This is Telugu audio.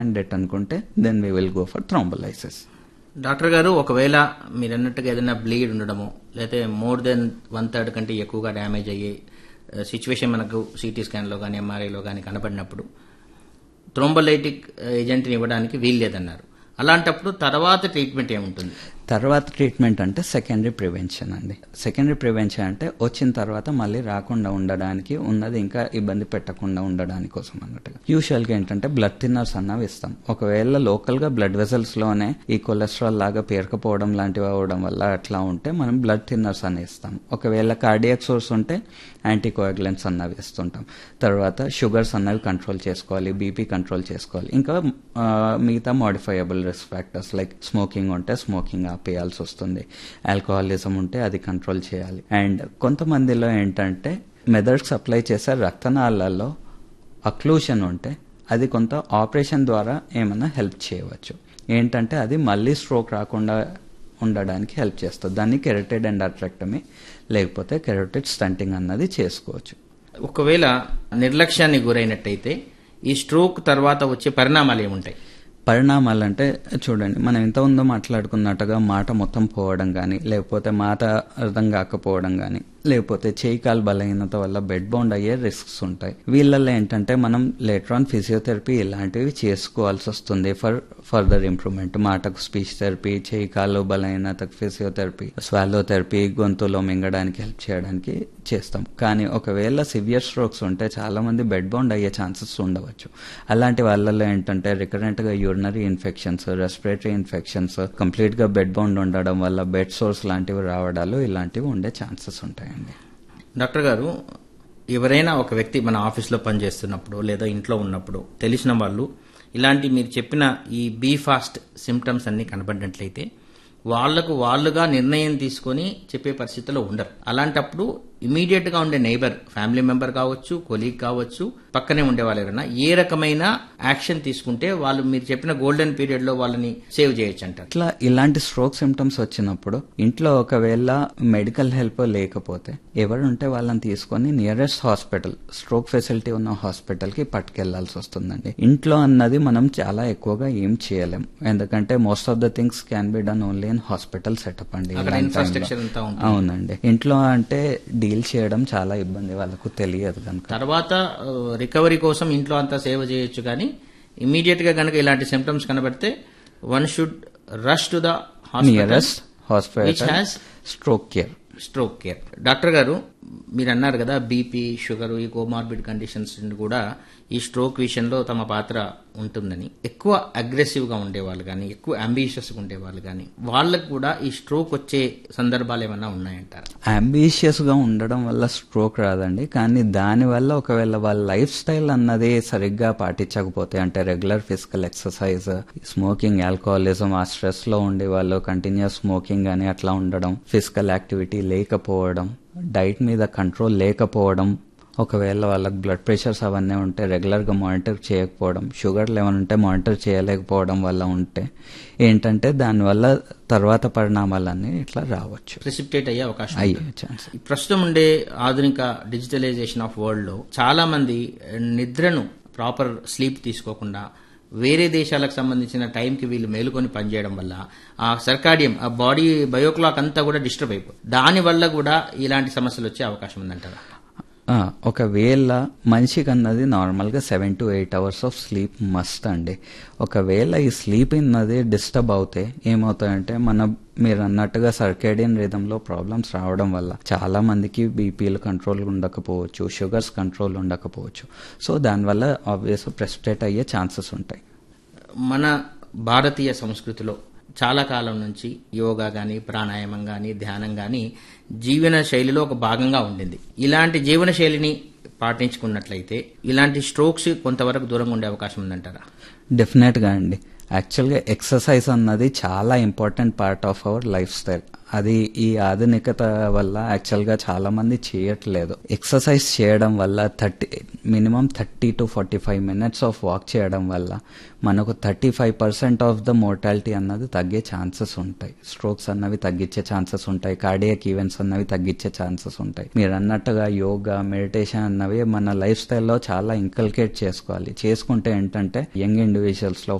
డెట్ అనుకుంటే then we will go for thrombolysis doctor గారు ఒకవేళ మీరు అన్నట్టుగా ఏదైనా బ్లీడ్ ఉండడము లేకపోతే మోర్ దెన్ వన్ థర్డ్ కంటే ఎక్కువగా డ్యామేజ్ అయ్యే సిచ్యువేషన్ మనకు సిటీ స్కాన్లో కానీ ఎంఆర్ఐలో కానీ కనబడినప్పుడు థ్రోంబోలైటిక్ ఏజెంట్ని ఇవ్వడానికి వీల్లేదన్నారు అలాంటప్పుడు తర్వాత ట్రీట్మెంట్ ఏముంటుంది తర్వాత ట్రీట్మెంట్ అంటే సెకండరీ ప్రివెన్షన్ అండి సెకండరీ ప్రివెన్షన్ అంటే వచ్చిన తర్వాత మళ్ళీ రాకుండా ఉండడానికి ఉన్నది ఇంకా ఇబ్బంది పెట్టకుండా ఉండడానికి కోసం అన్నట్టుగా యూజువల్ గా ఏంటంటే బ్లడ్ థిన్నర్స్ అన్నవి ఇస్తాం ఒకవేళ లోకల్ గా బ్లడ్ వెసల్స్ లోనే ఈ కొలెస్ట్రాల్ లాగా పేరుకపోవడం లాంటివి అవ్వడం వల్ల అట్లా ఉంటే మనం బ్లడ్ థిన్నర్స్ అని ఇస్తాం ఒకవేళ కార్డియాక్ సోర్స్ ఉంటే యాంటీకోయాగులెంట్స్ అన్నవి ఇస్తుంటాం తర్వాత షుగర్స్ అన్నవి కంట్రోల్ చేసుకోవాలి బీపీ కంట్రోల్ చేసుకోవాలి ఇంకా ఆ, మిగతా modifiable risk factors like smoking ఉంటే స్మోకింగ్ ఆపేయాల్సి వస్తుంది ఆల్కహాలిజం ఉంటే అది కంట్రోల్ చేయాలి అండ్ కొంతమందిలో ఏంటంటే మెదడుకు సప్లై చేసే రక్తనాళాల్లో అక్లూషన్ ఉంటే అది కొంత ఆపరేషన్ ద్వారా ఏమైనా హెల్ప్ చేయవచ్చు ఏంటంటే అది మళ్ళీ స్ట్రోక్ రాకుండా ఉండడానికి హెల్ప్ చేస్తుంది దాన్ని కెరటెడ్ అండ్ అట్రాక్టమీ లేకపోతే కెరటెడ్ స్టంటింగ్ అన్నది చేసుకోవచ్చు ఒకవేళ నిర్లక్ష్యానికి గురైనట్టయితే ఈ స్ట్రోక్ తర్వాత వచ్చే పరిణామాలు ఏముంటాయి పరిణామాలు అంటే చూడండి మనం ఇంతకుముందు మాట్లాడుకున్నట్టుగా మాట మొత్తం పోవడం కానీ లేకపోతే మాట అర్థం కాకపోవడం కానీ లేకపోతే చేయి కాలు బలహీనత వల్ల బెడ్ బౌండ్ అయ్యే రిస్క్స్ ఉంటాయి వీళ్ళల్లో ఏంటంటే మనం లేటర్ ఫిజియోథెరపీ ఇలాంటివి చేసుకోవాల్సి వస్తుంది ఫర్ ఫర్దర్ ఇంప్రూవ్మెంట్ మాటకు స్పీచ్ థెరపీ చేయి కాలు బలహీనతకు ఫిజియోథెరపీ స్వాలో థెరపీ గొంతులో మింగడానికి హెల్ప్ చేయడానికి చేస్తాం కానీ ఒకవేళ సివియర్ స్ట్రోక్స్ ఉంటే చాలా మంది బెడ్ బౌండ్ అయ్యే ఛాన్సెస్ ఉండవచ్చు అలాంటి వాళ్ళలో ఏంటంటే రికరెంట్ గా urinary infections respiratory infections complete గా బెడ్ బౌండ్ ఉండడం వల్ల బెడ్ సోర్స్ లాంటివి రావడాలు ఇలాంటివి ఉండే ఛాన్సెస్ ఉంటాయండి డాక్టర్ గారు ఎవరైనా ఒక వ్యక్తి మన ఆఫీస్లో పనిచేస్తున్నప్పుడు లేదా ఇంట్లో ఉన్నప్పుడు తెలిసిన వాళ్ళు ఇలాంటి మీరు చెప్పిన ఈ బీ ఫాస్ట్ సిమ్టమ్స్ అన్ని కనబడినట్లయితే వాళ్లకు వాళ్ళుగా నిర్ణయం తీసుకొని చెప్పే పరిస్థితిలో ఉండరు అలాంటప్పుడు ఇమీడియట్ గా ఉండే నైబర్ ఫ్యామిలీ మెంబర్ కావచ్చు కొలీగ్ కావచ్చు పక్కనే ఉండే వాళ్ళు ఎవరైనా ఏ రకమైన యాక్షన్ తీసుకుంటే వాళ్ళు మీరు చెప్పిన గోల్డెన్ పీరియడ్ లో వాళ్ళని సేవ్ చేయొచ్చు అంటారు ఇట్లా ఇలాంటి స్ట్రోక్ సిమ్టమ్స్ వచ్చినప్పుడు ఇంట్లో ఒకవేళ మెడికల్ హెల్ప్ లేకపోతే ఎవరుంటే వాళ్ళని తీసుకొని నియరెస్ట్ హాస్పిటల్ స్ట్రోక్ ఫెసిలిటీ ఉన్న హాస్పిటల్ కి పట్టుకెళ్లాల్సి వస్తుందండి ఇంట్లో అన్నది మనం చాలా ఎక్కువగా ఏం చేయలేం ఎందుకంటే most of the things can be done only in hospital setup అండి అక్కడ ఇలాంటి ఇన్ఫ్రాస్ట్రక్చర్ టైంలో. అంతా ఉంటుంది అవునండి ఇంట్లో అంటే డీల్ చేయడం చాలా ఇబ్బంది వాళ్ళకు తెలియదు కనుక తర్వాత రికవరీ కోసం ఇంట్లో అంతా సేవ చేయొచ్చు కానీ ఇమీడియట్ గా కనుక ఇలాంటి సిమ్టమ్స్ కనబడితే one should rush to the hospital nearest which hospital has stroke care stroke care doctor గారు మీరు అన్నారు కదా బీపీ షుగర్ ఈ కోమార్బిడ్ కండిషన్స్ కూడా ఈ స్ట్రోక్ విషయంలో తమ పాత్ర ఉంటుందని ఎక్కువ అగ్రెసివ్ గా ఉండేవాళ్ళు కానీ ఎక్కువ అంబిషియస్ గా ఉండేవాళ్ళు కానీ వాళ్ళకు కూడా ఈ స్ట్రోక్ వచ్చే సందర్భాలు ఏమన్నా ఉన్నాయంటారు అంబిషియస్ గా ఉండడం వల్ల స్ట్రోక్ రాదండి కానీ దాని వల్ల ఒకవేళ వాళ్ళ లైఫ్ స్టైల్ అన్నది సరిగ్గా పాటించకపోతే అంటే regular physical exercise smoking alcoholism ఆ స్ట్రెస్ లో ఉండే వాళ్ళు కంటిన్యూస్ స్మోకింగ్ అని అట్లా ఉండడం ఫిజికల్ యాక్టివిటీ లేకపోవడం డైట్ మీద కంట్రోల్ లేకపోవడం ఒకవేళ వాళ్ళకి బ్లడ్ ప్రెషర్స్ అవన్నీ ఉంటే రెగ్యులర్ గా మానిటర్ చేయకపోవడం షుగర్ లెవెల్ ఉంటే మానిటర్ చేయలేకపోవడం వల్ల ఉంటే ఏంటంటే దానివల్ల తర్వాత పరిణామాలన్నీ ఇట్లా రావచ్చు ప్రెసిపిటేట్ అయ్యే అవకాశం ఉంది. అయ్యే ఛాన్స్ ఈ ప్రస్తుతం ఉండే ఆధునిక డిజిటలైజేషన్ ఆఫ్ వరల్డ్ లో చాలా మంది నిద్రను ప్రాపర్ స్లీప్ తీసుకోకుండా వేరే దేశాలకు సంబంధించిన టైంకి వీళ్ళు మేలుకొని పనిచేయడం వల్ల ఆ సర్కాడియం ఆ బాడీ బయోక్లాక్ అంతా కూడా డిస్టర్బ్ అయిపోతుంది దాని వల్ల కూడా ఇలాంటి సమస్యలు వచ్చే అవకాశం ఉందంటారా ఆ, ఒకవేళ మనిషికి అన్నది నార్మల్గా seven to eight hours of sleep must అండి ఒకవేళ ఈ స్లీప్ అన్నది డిస్టర్బ్ అవుతే ఏమవుతాయంటే మన మీరు అన్నట్టుగా సర్కేడియన్ రిధంలో ప్రాబ్లమ్స్ రావడం వల్ల చాలా మందికి బీపీలు కంట్రోల్ ఉండకపోవచ్చు షుగర్స్ కంట్రోల్ ఉండకపోవచ్చు సో దానివల్ల ఆబ్వియస్ ప్రెసిపిటేట్ అయ్యే ఛాన్సెస్ ఉంటాయి మన భారతీయ సంస్కృతిలో చాలా కాలం నుంచి యోగా కానీ ప్రాణాయామం కానీ ధ్యానం కానీ జీవన శైలిలో ఒక భాగంగా ఉండింది ఇలాంటి జీవన శైలిని పాటించుకున్నట్లయితే ఇలాంటి స్ట్రోక్స్ కొంతవరకు దూరంగా ఉండే అవకాశం ఉందంటారా డెఫినెట్గా అండి యాక్చువల్గా ఎక్సర్సైజ్ అన్నది చాలా important part of our lifestyle అది ఈ ఆధునికత వల్ల యాక్చువల్గా చాలా మంది చేయట్లేదు ఎక్సర్సైజ్ చేయడం వల్ల thirty minimum thirty to forty five minutes of walk చేయడం వల్ల మనకు thirty five percent of the mortality అన్నది తగ్గే ఛాన్సెస్ ఉంటాయి స్ట్రోక్స్ అన్నవి తగ్గించే ఛాన్సెస్ ఉంటాయి కార్డియక్ ఈవెంట్స్ అన్నవి తగ్గించే ఛాన్సెస్ ఉంటాయి మీరు అన్నట్టుగా యోగా మెడిటేషన్ అన్నవి మన లైఫ్ స్టైల్లో చాలా ఇంకల్కేట్ చేసుకోవాలి చేసుకుంటే ఏంటంటే యంగ్ ఇండివిజువల్స్ లో